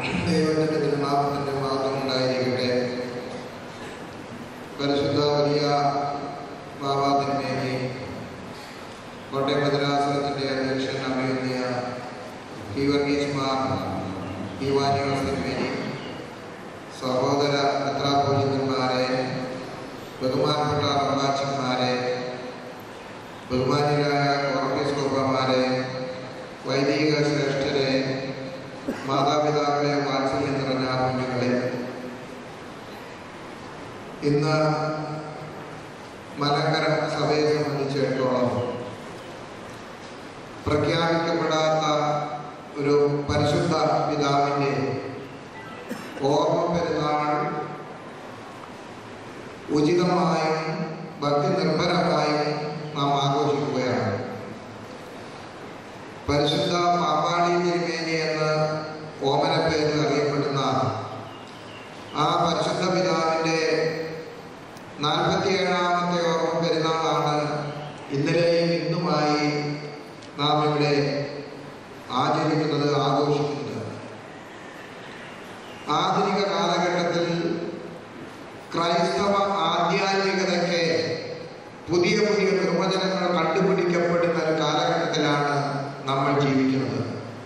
ദൈവത്തിന്റെ തിരുനാമത്തിന്റെ മാത്രം ഉണ്ടായിരിക്കട്ടെ പരിശുദ്ധ വലിയ ബാബാതിന്മേനി കോട്ടയം ഭദ്രാസനത്തിന്റെ അധ്യക്ഷൻ അഭിനന്ദിയ ടി വർഗീസ് മാർ ദീവാനിവാസന്മേനി സഹോദര മെത്രാപോലിത്തന്മാരെ ബഹുമാനപ്പെട്ട റമ്പാച്ചന്മാരെ ബഹുമാനികളായ കോർപ്പിസ്കോപ്പമാരെ വൈദിക ശ്രേഷ്ഠരെ മാതാപിതാക്കളെ വാത്സല്യം നിറഞ്ഞ കുഞ്ഞുങ്ങളെ ഇന്ന് മലങ്കര സഭയെ സംബന്ധിച്ചിടത്തോളം പ്രഖ്യാപിക്കപ്പെടാത്ത ഒരു പരിശുദ്ധ പിതാവിൻ്റെ ഓർമ്മ പെരുന്നാൾ ഉചിതമായും ഭക്തി നിർഭരമായും നാം ആഘോഷിക്കുകയാണ് പരിശുദ്ധ പാപ്പാളി തിരുമേനി എന്ന് ഓമനപ്പേരിൽ അറിയപ്പെടുന്ന ആ പരിശുദ്ധ പിതാവിൻ്റെ നാൽപ്പത്തിയേഴാമത്തെ ഓർമ്മ പെരുന്നാളാണ് ഇന്നലെയും ഇന്നുമായി നാം ഇവിടെ ആചരിക്കുന്നത് ആഘോഷിക്കുന്നത് ആധുനിക കാലഘട്ടത്തിൽ ക്രൈസ്തവ ആധ്യാത്മികതയ്ക്ക് പുതിയ പുതിയ നിർവചനങ്ങൾ കണ്ടുപിടിക്കപ്പെടുന്ന ഒരു കാലഘട്ടത്തിലാണ് നമ്മൾ ജീവിക്കുന്നത്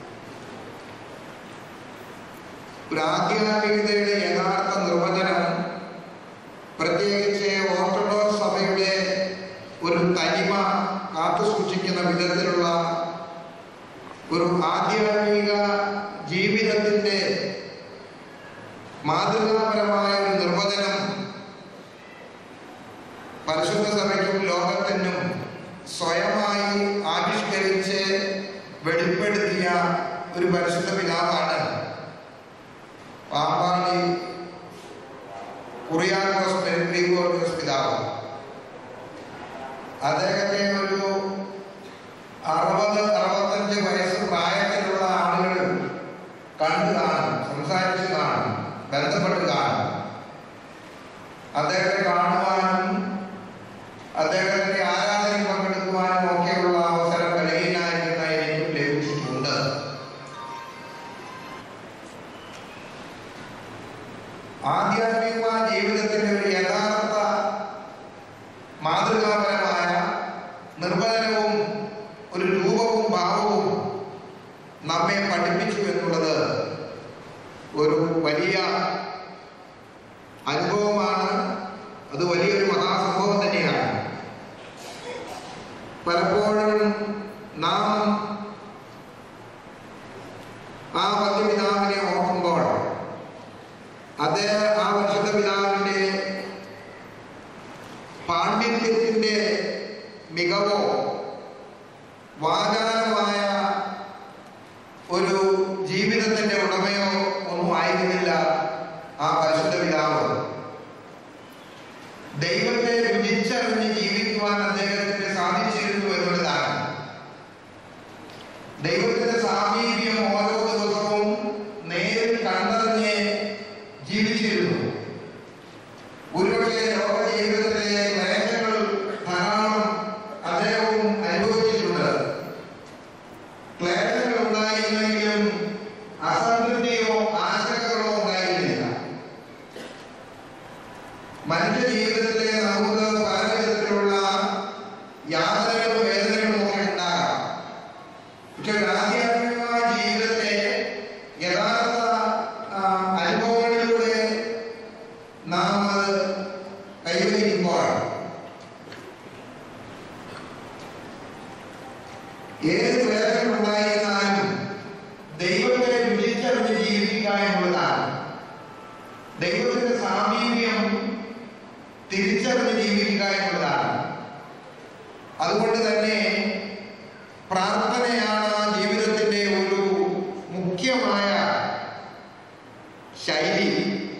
ഒരു ആധ്യാത്മികതയുടെ യഥാർത്ഥ നിർവചനം പ്രത്യേകിച്ച് ഓർത്തഡോക്സ് സഭയുടെ ഒരു തനിമ കാത്തു സൂക്ഷിക്കുന്ന വിധത്തിലുള്ള ഒരു ആധ്യാത്മിക ജീവിതത്തിൻ്റെ മാതൃകാപരമായ ഒരു നിർവചനം പരിശുദ്ധ സഭയ്ക്കും ലോകത്തിനും സ്വയമായി ആവിഷ്കരിച്ച് വെളിപ്പെടുത്തിയ ഒരു പരിശുദ്ധ പിതാവാണ് പാമ്പാടി കുറിയാക്കോസ് ഗ്രിഗോറിയോസ് പിതാവ് അദ്ദേഹത്തെ ഒരു അറുപത് അറുപത്തഞ്ച് വയസ്സ് പ്രായത്തിലുള്ള ആളുകൾ കണ്ടു കാണും സംസാരിച്ച് കാണും ബന്ധപ്പെട്ട് കാണും അദ്ദേഹത്തെ കാണുവാനും അദ്ദേഹത്തിന്റെ ആരാധനയിൽ പങ്കെടുക്കുവാനും ഒക്കെയുള്ള അവസരം ബലഹീനായിരിക്കുന്ന എനിക്കും ലഭിച്ചിട്ടുണ്ട് ആധ്യാത്മിക ജീവിതത്തിന്റെ ഒരു യഥാർത്ഥ മാതൃകാപരമായ നിർവചനവും ഒരു രൂപവും ഭാവവും നമ്മെ പഠിപ്പിച്ചു എന്നുള്ളത് ഒരു വലിയ അനുഭവമാണ് അത് വലിയൊരു മഹാസംഭവം തന്നെയാണ് പലപ്പോഴും നാം ആ വന്യപിതാവിനെ ഓർക്കുമ്പോൾ അത് ആ പരിശുദ്ധ പിതാവിൻ്റെ പാണ്ഡിത്യത്തിൻ്റെ മികവോ വാചാലമായ ഒരു ജീവിതത്തിൻ്റെ ഉടമയോ ഒന്നും ആയിരുന്നില്ല ആ പരിശുദ്ധ പിതാവ് ദൈവത്തെ രുചിച്ചറിഞ്ഞ് ജീവിക്കുവാൻ അദ്ദേഹത്തിന് സാധിച്ചിരുന്നു എന്നുള്ളതാണ് ദൈവത്തിന്റെ സാമീപ്യം ഓരോ ദിവസവും നേരിൽ കണ്ടറിഞ്ഞ് ജീവിച്ചിരുന്നു ഒരുപക്ഷെ ലോക ജീവിതത്തിലെ ക്ലേശങ്ങൾ ധാരാളം അദ്ദേഹവും അനുഭവിച്ചിട്ടുണ്ട് ക്ലേശങ്ങൾ ഉണ്ടായിരുന്നെങ്കിലും അസംതൃപ്തിയോ ആശങ്കകളോ ഉണ്ടായിരുന്നില്ല മനുഷ്യ ജീവിതത്തിലെ നമുക്ക് പല വിധത്തിലുള്ള യാതനകളും വേദനകളും ഒക്കെ ഉണ്ടാകാം പക്ഷെ ഒരു ആധ്യാത്മികമായ ജീവിതത്തെ യഥാർത്ഥ ആ, അനുഭവങ്ങളിലൂടെ നാം അത് കൈവരിക്കുമ്പോൾ ഏത് ക്ലേശങ്ങളുണ്ടായിരുന്നാലും ദൈവത്തെ രുചിച്ചറിഞ്ഞ് ജീവിക്കുക എന്നുള്ളതാണ് ദൈവത്തിന്റെ സാമീപ്യം തിരിച്ചറിഞ്ഞ് ജീവിക്കുക എന്നുള്ളതാണ് അതുകൊണ്ട് തന്നെ പ്രാർത്ഥനയാണ് ആ ജീവിതത്തിന്റെ ഒരു മുഖ്യമായ ശൈലി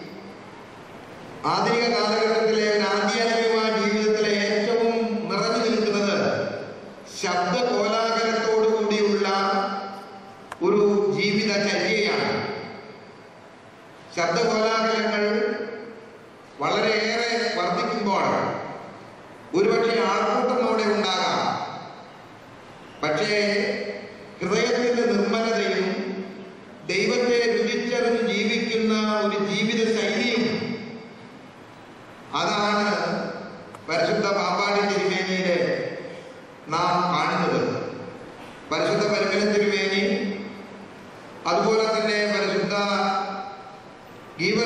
ആധുനിക കാലഘട്ടത്തിലെ ഒരു ആധ്യാത്മിക ജീവിതത്തിലെ ഏറ്റവും നിറഞ്ഞു നിൽക്കുന്നത് ശബ്ദ കോലാഹലത്തോടു കൂടിയുള്ള ഒരു ജീവിതചര്യയാണ് ശബ്ദകോലാഹലങ്ങൾ വളരെയേറെ വർദ്ധിക്കുമ്പോൾ ഒരുപക്ഷെ ആൾക്കൂട്ടം അവിടെ ഉണ്ടാകാം പക്ഷേ ഹൃദയത്തിന്റെ നിർമ്മലതയും ദൈവത്തെ രുചിച്ചറിഞ്ഞ്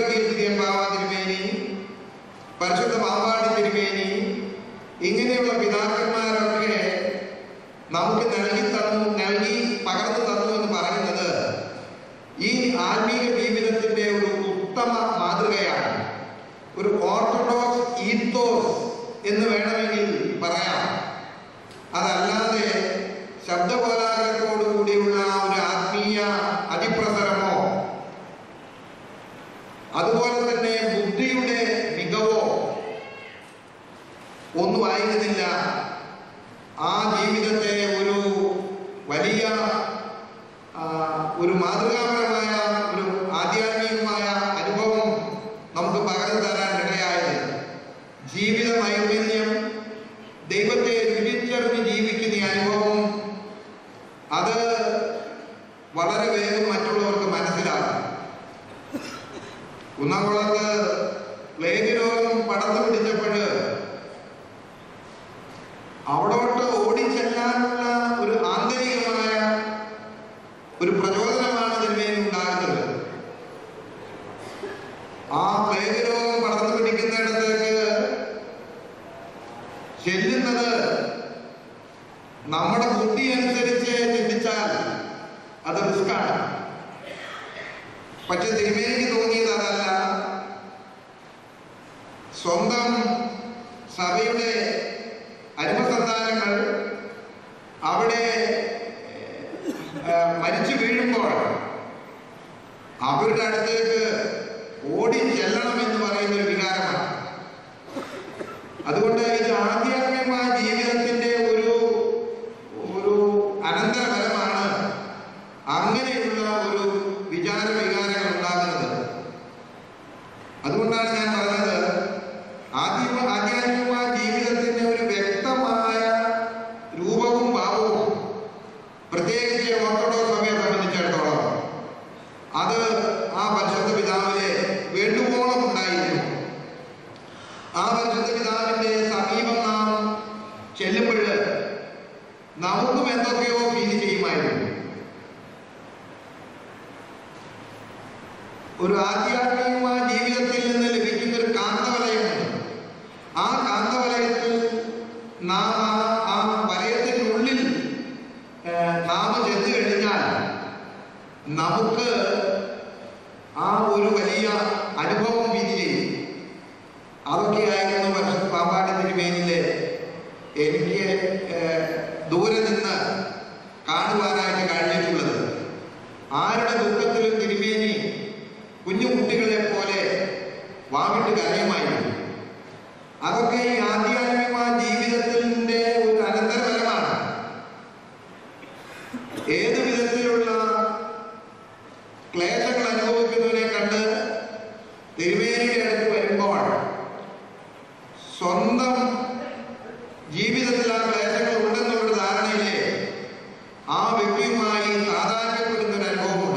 ഗീവർഗീസ് കേമ്പാവ തിരുമേനി പരിശുദ്ധ പാമ്പാടി തിരുമേനി ഇങ്ങനെയുള്ള പിതാക്കന്മാരൊക്കെ നമുക്ക് നൽകി തന്നു നൽകി പകർന്നു തന്നു എന്ന് പറയുന്നത് ഈ ആത്മീയ ജീവിതത്തിന്റെ ഒരു ഉത്തമ മാതൃകയാണ് ഒരു ഓർത്തഡോക്സ് ഈത്തോസ് എന്ന് വേണമെങ്കിൽ പറയാം അതല്ലാതെ ശബ്ദകോലാഹലത്തോടു കൂടിയുള്ള ഒരു ആത്മീയ അതിപ്രസരമോ അതുപോലെ തന്നെ ബുദ്ധിയുടെ മികവോ ഒന്നുമായിരുന്നില്ല ആ ജീവിതത്തെ ഒരു വലിയ ആ, ഒരു മാതൃകാപരമായ ഒരു ആധ്യാത്മികമായ അനുഭവം നമുക്ക് പകർന്നു തരാൻ ഇടയായത് ജീവിത നൈപുണ്യം ദൈവത്തെ രുചിച്ചറിഞ്ഞ് ജീവിക്കുന്ന ഈ അനുഭവം അത് വളരെ വേഗം മറ്റുള്ളവർക്ക് മനസ്സിലാകും കുന്നംകുളത്ത് പ്ലേഗ് രോഗം പടർന്നു പിടിച്ചപ്പോൾ അവിടോട്ട് ഓടിച്ചെല്ലാനുള്ള ഒരു ആന്തരികമായ ഒരു പ്രചോദനമാണ് തിരുമേനി ഉണ്ടാകുന്നത് ആ പ്ലേഗ് രോഗം പടർന്നു പിടിക്കുന്നിടത്തേക്ക് ചെല്ലുന്നത് നമ്മുടെ ബുദ്ധി അനുസരിച്ച് ചിന്തിച്ചാൽ അത് റിസ്ക്കാണ് പക്ഷെ തിരുമേനിക്ക് തോന്നിയത് അതല്ല സ്വന്തം സഭയുടെ അരുമസന്താനങ്ങൾ അവിടെ ഏഹ്, മരിച്ചു വീഴുമ്പോൾ അവരുടെ അടുത്തേക്ക് ഓടി ചെല്ലണം എന്ന് പറയുന്ന ഒരു വികാരമാണ് അതുകൊണ്ട് ഇത് ആധ്യാത്മികമായ ജീവിതത്തിന്റെ ഒരു ഒരു അനന്തരഫലമാണ് അങ്ങനെയുള്ള ഒരു വിചാര വികാരങ്ങൾ ഉണ്ടാകുന്നത് അതുകൊണ്ടാണ് ഞാൻ പറഞ്ഞത് ആദ്യ ആധ്യാത്മികമായ ജീവിതത്തിന്റെ ഒരു വ്യക്തമായ രൂപവും ഭാവവും പ്രത്യേകിച്ച് ഓർത്തഡോക്സ് സഭയെ സംബന്ധിച്ചിടത്തോളം അത് ആ പരിശുദ്ധ പിതാവിനെ വേണ്ടുവോളം ഉണ്ടായിരുന്നു ആ പരിശുദ്ധ പിതാവിന്റെ സമീപം നാം ചെല്ലുമ്പോൾ നമുക്കും എന്തൊക്കെയോ ഫീൽ ചെയ്യുമായിരുന്നു ഒരു ആധ്യാത്മികമായ ജീവിതത്തിൽ നിന്ന് ലഭിക്കുന്ന ഒരു കാന്തവലയമുണ്ട് ആ കാന്തവലയത്തിൽ നാം ആ- ആ വലയത്തിനുള്ളിൽ ഏഹ്, നാം ചെന്ന് കഴിഞ്ഞാൽ നമുക്ക് ആ ഒരു വലിയ അനുഭവം വിധി ചെയ്യും അതൊക്കെയായിരുന്നു വർഷം പാമ്പാടി തിരുമേനിലെ എനിക്ക് ഏഹ്, ദൂരെ നിന്ന് കാണുവാനായിട്ട് കഴിഞ്ഞിട്ടുള്ളത് ആരുടെ ദുഃഖത്തിലും തിരുമേനി കുഞ്ഞു കുട്ടികളെ പോലെ വാവിട്ട് കരയുമായിരുന്നു അതൊക്കെ ഈ ആധ്യാത്മികമായ ജീവിതത്തിന്റെ ഒരു അനന്തരഫലമാണ് ഏത് വിധത്തിലുള്ള ക്ലേശങ്ങൾ അനുഭവിക്കുന്നവരെ കണ്ട് തിരുമേനിയുടെ അടുത്ത് വരുമ്പോൾ സ്വന്തം ജീവിതത്തിൽ ആ ക്ലേശങ്ങൾ ഉണ്ടെന്നുള്ള ധാരണയിലെ ആ വ്യക്തിയുമായി താതാത്മ്യപ്പെടുന്ന ഒരു അനുഭവമുണ്ട്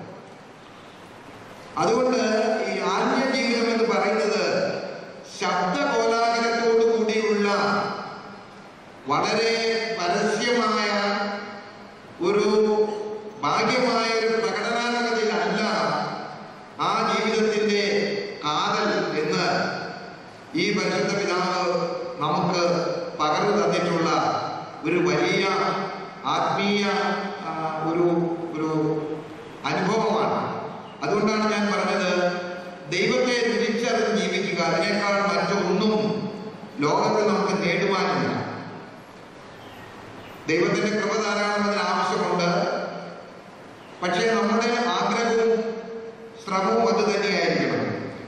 അതുകൊണ്ട് ഈ ആത്മീയ ജീവിതം എന്ന് പറയുന്നത് ശബ്ദ കോലാഹലത്തോടു കൂടിയുള്ള വളരെ പരസ്യമായ ഒരു ഭാഗ്യമായ ഒരു പ്രകടനാത്മകതയിലല്ല ആ ജീവിതത്തിന്റെ കാതൽ എന്ന് ഈ പരിശുദ്ധ പിതാവ് നമുക്ക് പകർന്നു തന്നിട്ടുള്ള ഒരു വലിയ ആത്മീയ ആ, ഒരു ഒരു അനുഭവമാണ് അതുകൊണ്ടാണ് ഞാൻ പറഞ്ഞത് ദൈവത്തെ രുചിച്ചറിഞ്ഞ് ജീവിക്കുക അതിനേക്കാൾ മറ്റൊന്നും ലോകത്തിൽ നമുക്ക് നേടുവാനില്ല ദൈവത്തിന്റെ കൃപ ധാരാളം അതിന് ആവശ്യമുണ്ട് പക്ഷേ നമ്മുടെ ആഗ്രഹവും ശ്രമവും അത് തന്നെയായിരിക്കണം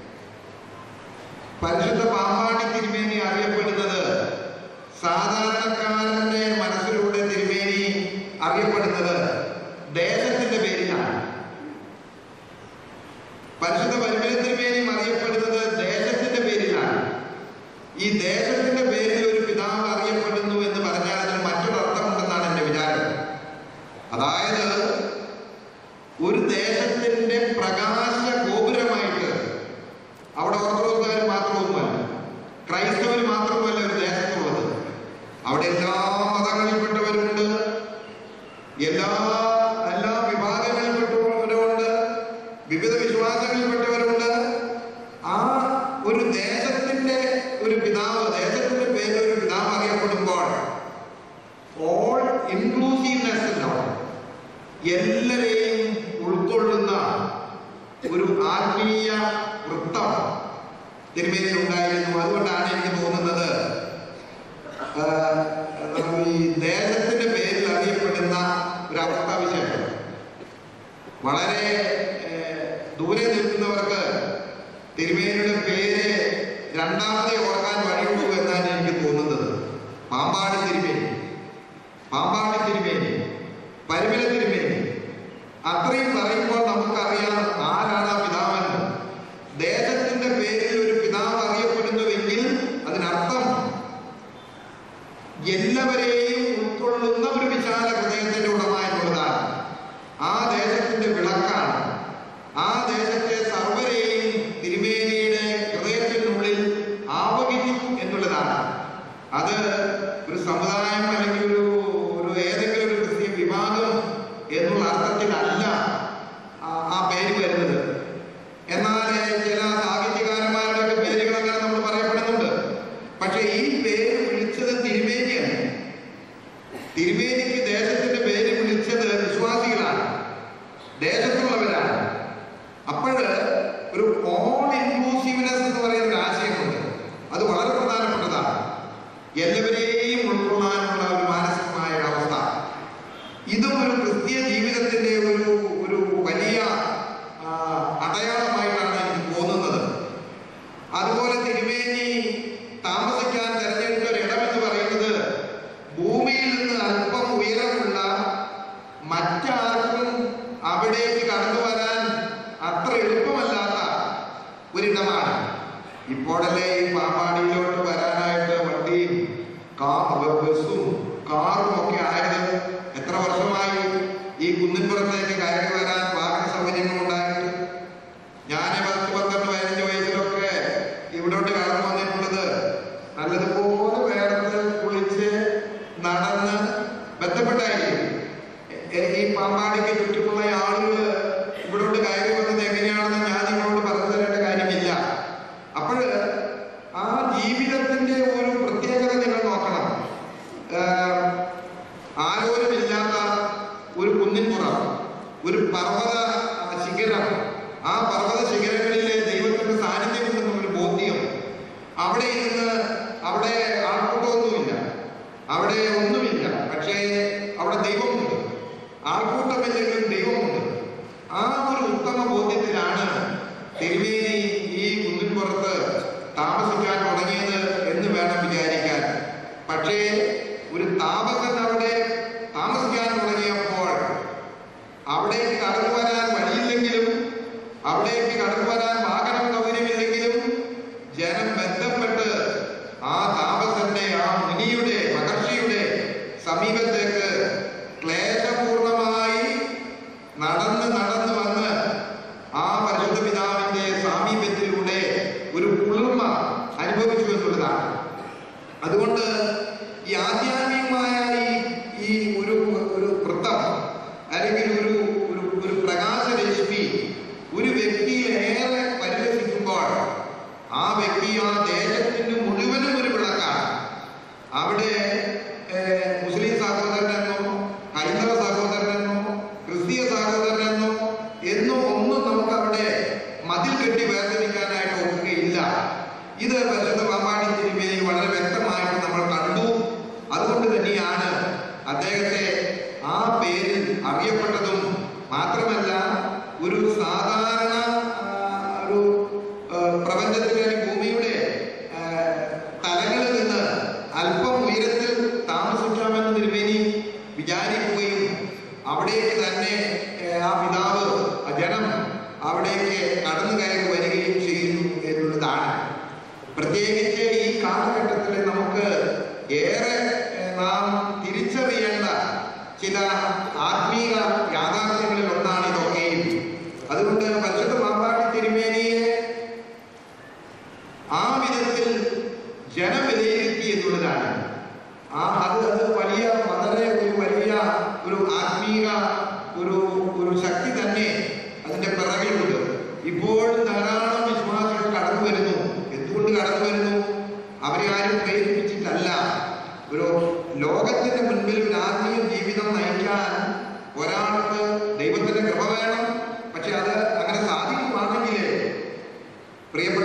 പരിശുദ്ധ പാമ്പാടി തിരുമേനി അറിയപ്പെടുന്നത് സാധാരണക്കാരന്റെ മനസ്സിലൂടെ തിരുമേനി അറിയപ്പെടുന്നത് ദേശത്തിന്റെ പേരിലാണ് പരിശുദ്ധ പരിമല തിരുമേനിയും അറിയപ്പെടുന്നത് ദേശത്തിന്റെ പേരിലാണ് ഈ ദേശത്തിന്റെ പേരിൽ ഒരു പിതാവ് അറിയപ്പെടുന്നു എന്ന് പറഞ്ഞാൽ അതിന് മറ്റൊരു അർത്ഥമുണ്ടെന്നാണ് എന്റെ വിചാരം അതായത് ഒരു ദേശത്തിന്റെ പ്രകാശ ഗോപുരമായിട്ട് അവിടെ ഓർത്തഡോക്സുകാർ മാത്രമൊന്നുമല്ല ദേശത്തിന്റെ ഒരു പിതാവ് ദേശത്തിന്റെ പേരിൽ ഒരു പിതാവ് അറിയപ്പെടുമ്പോൾ ഓൾ ഇൻക്ലൂസീവ്നെസ് ഉണ്ടാവും എല്ലാരെയും ഉൾക്കൊള്ളുന്ന ഒരു ആത്മീയ വൃത്തം തിരുമേനി ഉണ്ടായിരുന്നു അതുകൊണ്ടാണ് എനിക്ക് തോന്നുന്നത് ആ, നമ്മൾ ഈ ദേശത്തിന്റെ പേരിൽ അറിയപ്പെടുന്ന ഒരു അവസ്ഥാവിശേഷം വളരെ ഏഹ്, ദൂരെ നിൽക്കുന്നവർക്ക് തിരുമേനിയുടെ പേര് രണ്ടാമതെ ഓർക്കാൻ വഴിയുള്ളൂ എന്നാണ് എനിക്ക് തോന്നുന്നത് പാമ്പാടി തിരുമേനി പാമ്പാടി തിരുമേനി പരിമല തിരുമേനി അത്രയും പറയുമ്പോൾ നമുക്കറിയാം ആരാണ് ആ പിതാവെന്ന് ദേശത്തിന്റെ പേരിൽ ഒരു പിതാവ് അറിയപ്പെടുന്നുവെങ്കിൽ അതിനർത്ഥം എല്ലാവരെയും ഉൾക്കൊള്ളുന്ന ഒരു വിശാല ഹൃദയത്തിന്റെ ഉടമായിട്ടുള്ളതാണ് ആ ദേശത്തിന്റെ വിളക്കാണ് ആ ദേശത്തെ സർവരെയും തിരുമേനിയുടെ ഹൃദയത്തിനുള്ളിൽ ആവഹിക്കും എന്നുള്ളതാണ് അത് ഒരു സമുദായം അല്ലെങ്കിൽ ഒരു ഒരു ഏതെങ്കിലും ഒരു ക്രിസ്ത്യൻ വിഭാഗം എന്നുള്ള അർത്ഥത്തിലല്ല ആ- ആ പേര് വരുന്നത് എന്നാൽ ചില സാഹിത്യകാരന്മാരുടെ പേരുകൾ അങ്ങനെ നമ്മൾ പറയപ്പെടുന്നുണ്ട് പക്ഷെ ഈ പേര് വിളിച്ചത് തിരുമേനിയാണ് തിരുമേനിക്ക് ദേശത്തിന്റെ പേര് വിളിച്ചത് വിശ്വാസികളാണ് ദേശത്തുള്ളവരാണ് അപ്പോൾ ഒരു ഓൾ ഇൻക്ലൂസീവ്നെസ് എന്ന് പറയുന്ന ഒരു ആശയമുണ്ട് അത് വളരെ പ്രധാനപ്പെട്ടതാണ് എല്ലാവരെയും ഉൾക്കൊള്ളാനുള്ള ഒരു മാനസികമായ ഒരു അവസ്ഥ ഇതും ഒരു ക്രിസ്തീയ ജീവിതത്തിന്റെ ഒരു ഒരു വലിയ ആ, അടയാളമായിട്ടാണ് എനിക്ക് തോന്നുന്നത് അതുപോലെ തിരുമേനി താമസിക്കാൻ തെരഞ്ഞെടുത്ത ഒരു ഇടമെന്ന് പറയുന്നത് ഭൂമിയിൽ നിന്ന് അല്പം ഉയരമുള്ള മറ്റാർക്കും അവിടേക്ക് കടന്നു വരാൻ അത്ര എളുപ്പമല്ലാത്ത ഒരിടമാണ് ഇപ്പോഴല്ലേ ഈ പാമ്പാടിയിലോട്ട് വരാനായിട്ട് വണ്ടിയും കാ- ബസ്സും കാറും ഒക്കെ ആയത് എത്ര വർഷമായി ഈ കുന്നിൻപുറത്തേക്ക് കയറി വരാൻ വാഹന സൗകര്യങ്ങൾ ഉണ്ടായിട്ട് ഞാൻ പത്ത് പന്ത്രണ്ട് പതിനഞ്ച് വയസ്സിലൊക്കെ ഇവിടോട്ട് കടന്നു വന്നിട്ടുള്ളത് നല്ലതുപോലെ വേർത്ത് കുളിച്ച് നടന്ന് ബന്ധപ്പെട്ടായിരിക്കും എ- എ- ഈ പാമ്പാടിക്ക് ചുറ്റുമുള്ള ആളുകൾ ഇവിടോട്ട് കയറി വന്നത് എങ്ങനെയാണെന്ന് ഞാൻ നിങ്ങളോട് പറഞ്ഞു തരേണ്ട കാര്യമില്ല അപ്പോൾ ആ ജീവിതത്തിന്റെ ഒരു പ്രത്യേകത നിങ്ങൾ നോക്കണം ഏഹ്, ആരോരുമില്ലാത്ത ഒരു കുന്നിൻപുറം ഒരു പർവ്വത ആ, ശിഖരം ആ പർവ്വത ശിഖരങ്ങളിലെ ദൈവത്തിന്റെ സാന്നിധ്യമുണ്ടെന്ന ഒരു ബോധ്യം അവിടെ ഇരുന്ന് അവിടെ ആൾക്കൂട്ടമൊന്നുമില്ല അവിടെ ഒന്നുമില്ല പക്ഷേ അവിടെ ദൈവമുണ്ട് ആൾക്കൂട്ടമില്ലെങ്കിലും ദൈവമുണ്ട് ആ ഒരു ഉത്തമ ബോധ്യത്തിലാണ് തിരുമേനി ഈ കുന്നിൻപുറത്ത് താമസിക്കാൻ തുടങ്ങിയത് എന്ന് വേണം വിചാരിക്കാൻ പക്ഷേ ഒരു താമസൻ അവിടെ താമസിക്കാൻ തുടങ്ങിയപ്പോൾ അവിടേക്ക് കടന്നു വരാൻ വഴിയില്ലെങ്കിലും അവിടേക്ക് കടന്നു വരാൻ വാഹനം സൗകര്യമില്ലെങ്കിലും ജനം ബന്ധപ്പെട്ട് ആ താമസന്റെ ആ മുനിയുടെ മഹർഷിയുടെ സമീപത്തേക്ക് ക്ലേശപൂർണമായി നടന്ന് നടന്ന് വന്ന് ആ പരിശുദ്ധ പിതാവിന്റെ സാമീപ്യത്തിലൂടെ ഒരു കുളിർമ അനുഭവിച്ചു എന്നുള്ളതാണ് അതുകൊണ്ട് ഈ ആധ്യാത്മികമായ ഈ ഈ ഒരു ഒരു വൃത്തം അല്ലെങ്കിൽ ഒരു ഒരു ഒരു പ്രകാശരശ്മി ഒരു വ്യക്തിയിൽ ഏറെ പരിരസിക്കുമ്പോൾ ആ വ്യക്തി ആ ദേശത്തിന് മുഴുവനും ഒരു വിളക്കാണ് അവിടെ ഏഹ്, മുസ്ലിം സഹോദരനെന്നോ ഹൈന്ദവ സഹോദരനെന്നോ ക്രിസ്തീയ സഹോദരനെന്നോ എന്നോ ഒന്നും നമുക്ക് അവിടെ മതിൽ കെട്ടി വേർതിരിക്കാനായിട്ട് ഒക്കുകയില്ല ഇത് പരിശുദ്ധ പാമ്പാടി തിരുമേനി വളരെ വ്യക്തമായിട്ട് നമ്മൾ കണ്ടു അതുകൊണ്ട് തന്നെയാണ് അദ്ദേഹത്തെ ആ പേരിൽ അറിയപ്പെട്ടതും മാത്രമല്ല ഒരു സാധാരണ ആ, ഒരു ആ, പ്രപഞ്ചത്തിലെ അല്ലെങ്കിൽ ഭൂമിയുടെ ആ, തലങ്ങളിൽ നിന്ന് അല്പം ഉയരത്തിൽ താമസിക്കാമെന്ന് തിരുമേനി വിചാരിക്കുകയും അവിടേക്ക് തന്നെ ഏ, ആ പിതാവ് ആ ജനം അവിടേക്ക് കടന്നു കയറി വരികയും ചെയ്യുന്നു എന്നുള്ളതാണ് പ്രത്യേകിച്ച് ഈ കാലഘട്ടത്തിൽ നമുക്ക് ഏറെ ഏ, നാം തിരിച്ചറിയേണ്ട ചില ആത്മീയ യാഥാർത്ഥ്യങ്ങളിൽ ഒന്നാണ് ഇതൊക്കെയും അതുകൊണ്ട് പരിശുദ്ധ പാമ്പാടി തിരുമേനിയെ ആ വിധത്തിൽ ജനം വിലയിരുത്തി എന്നുള്ളതാണ് ആ അത് അത് വലിയ വളരെ ഒരു വലിയ ഒരു ആത്മീയ ഒരു ഒരു ശക്തി തന്നെ അതിന്റെ പിറകിലുണ്ട് ഇപ്പോഴും ധാരാളം വിശ്വാസികൾ കടന്നു വരുന്നു എന്തുകൊണ്ട്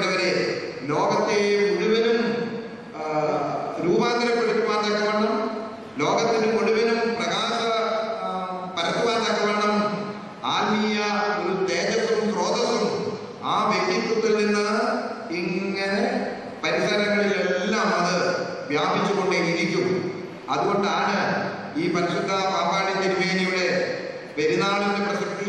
പ്രിയപ്പെട്ടവരെ ലോകത്തെ മുഴുവനും ആ, രൂപാന്തരപ്പെടുത്തുവാൻ തക്കവണ്ണം ലോകത്തിന് മുഴുവനും പ്രകാശ ആ, പരത്തുവാൻ തക്കവണ്ണം ആത്മീയ ഒരു തേജസ്സും സ്രോതസ്സും ആ വ്യക്തിത്വത്തിൽ നിന്ന് ഇങ്ങനെ പരിസരങ്ങളിലെല്ലാം അത് വ്യാപിച്ചുകൊണ്ടേയിരിക്കും അതുകൊണ്ടാണ് ഈ പരിശുദ്ധ പാമ്പാടി തിരുമേനിയുടെ പെരുന്നാളിന്റെ പ്രസക്തി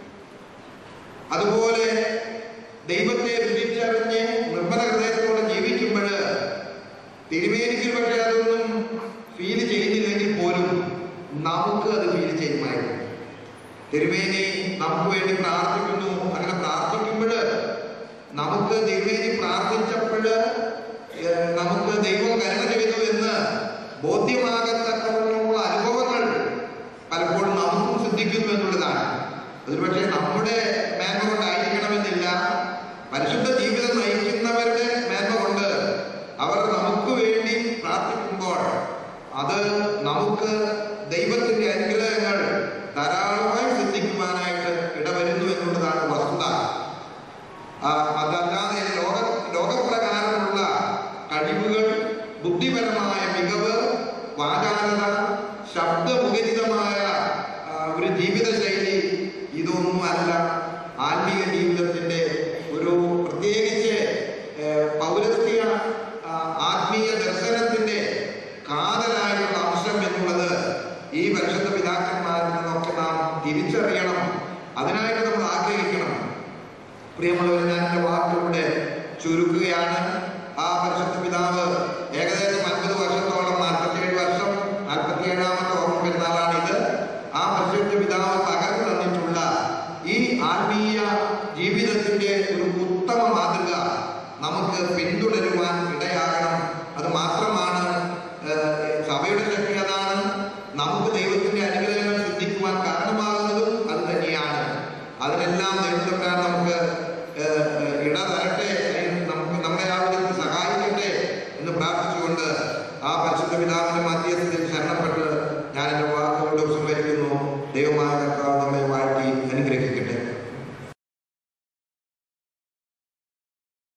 അതുപോലെ ദൈവത്തെ രുചിച്ചറിഞ്ഞ് നിർമ്മല ഹൃദയത്തോടെ ജീവിക്കുമ്പോൾ തിരുമേനിക്ക് പക്ഷേ അതൊന്നും ഫീൽ ചെയ്യുന്നില്ലെങ്കിൽ പോലും നമുക്ക് അത് ഫീൽ ചെയ്യുമായിരുന്നു തിരുമേനി നമുക്ക് വേണ്ടി പ്രാർത്ഥിക്കുന്നു അങ്ങനെ പ്രാർത്ഥിക്കുമ്പോൾ നമുക്ക് തിരുമേനി പ്രാർത്ഥിച്ചപ്പോൾ നമുക്ക് ദൈവം കരുണ ചെയ്തു എന്ന് ബോധ്യമാകത്തക്കവണ്ണമുള്ള അനുഭവങ്ങൾ പലപ്പോഴും നമുക്കും സിദ്ധിക്കുന്നു എന്നുള്ളതാണ് ഒരുപക്ഷെ നമ്മുടെ മേന്മ കൊണ്ടായിരിക്കണമെന്നില്ല പരിശുദ്ധ ജീവിതം നയിക്കുന്നവരുടെ മേന്മ കൊണ്ട് അവർ നമുക്ക് വേണ്ടി പ്രാർത്ഥിക്കുമ്പോൾ അത് നമുക്ക് ദൈവത്തിന്റെ അനുഗ്രഹങ്ങൾ ധാരാളമായി സിദ്ധിക്കുവാനായിട്ട് ഇടവരുന്നു എന്നുള്ളതാണ് വസ്തുത ആ, അതല്ലാതെ ലോക ലോകപ്രകാരമുള്ള കഴിവുകൾ ബുദ്ധിപരമായ മികവ് വാചാലത ശബ്ദമുഖരിതമായ ആ, ഒരു ജീവിതശൈലി ഇതൊന്നും അല്ല ആത്മീയ ജീവിതത്തിന്റെ ഒരു പ്രത്യേകിച്ച് ഏർ, പൗരസ്ത്യ ആ, ആത്മീയ ദർശനത്തിന്റെ കാതലായുള്ള അംശം എന്നുള്ളത് ഈ പരിശുദ്ധ പിതാക്കന്മാരിൽ നിന്നൊക്കെ നാം തിരിച്ചറിയണം അതിനായിട്ട് നമ്മൾ ആഗ്രഹിക്കണം പ്രിയമുള്ളവർ ഞാൻ എൻ്റെ വാക്കുകളുടെ ചുരുക്കുകയാണ് ആ പരിശുദ്ധ പിതാവ് ഏകദേശം അൻപത് വർഷത്തോളം നാൽപ്പത്തിയേഴ് വർഷം നാൽപ്പത്തിയേഴാമത്തെ ഓർമ്മ പെരുന്നാളാണ് ഇത് ആ പരിശുദ്ധ പിതാവ് പകർന്നു തന്നിട്ടുള്ള ഈ ആത്മീയ ജീവിതത്തിന്റെ ഒരു ഉത്തമ മാതൃക നമുക്ക് പിന്തുടരുവാൻ ഇടയാകണം അത് മാത്രമാണ് ഏഹ്, സഭയുടെ ശക്തി അതാണ് നമുക്ക് ദൈവത്തിന്റെ അനുഗ്രഹങ്ങൾ സിദ്ധിക്കുവാൻ കാരണമാകുന്നതും അത് തന്നെയാണ് അതിനെല്ലാം ദൈവത്തമ്പരാൻ നമുക്ക് ഏഹ്, ഏഹ്, ഇട തരട്ടെ അല്ലെങ്കിൽ നമുക്ക് നമ്മളെ ആ വിധത്തിൽ സഹായിക്കട്ടെ എന്ന് പ്രാർത്ഥിച്ചുകൊണ്ട് ആ പരിശുദ്ധ പിതാവിന്റെ മധ്യസ്ഥയിൽ ശരണപ്പെട്ട്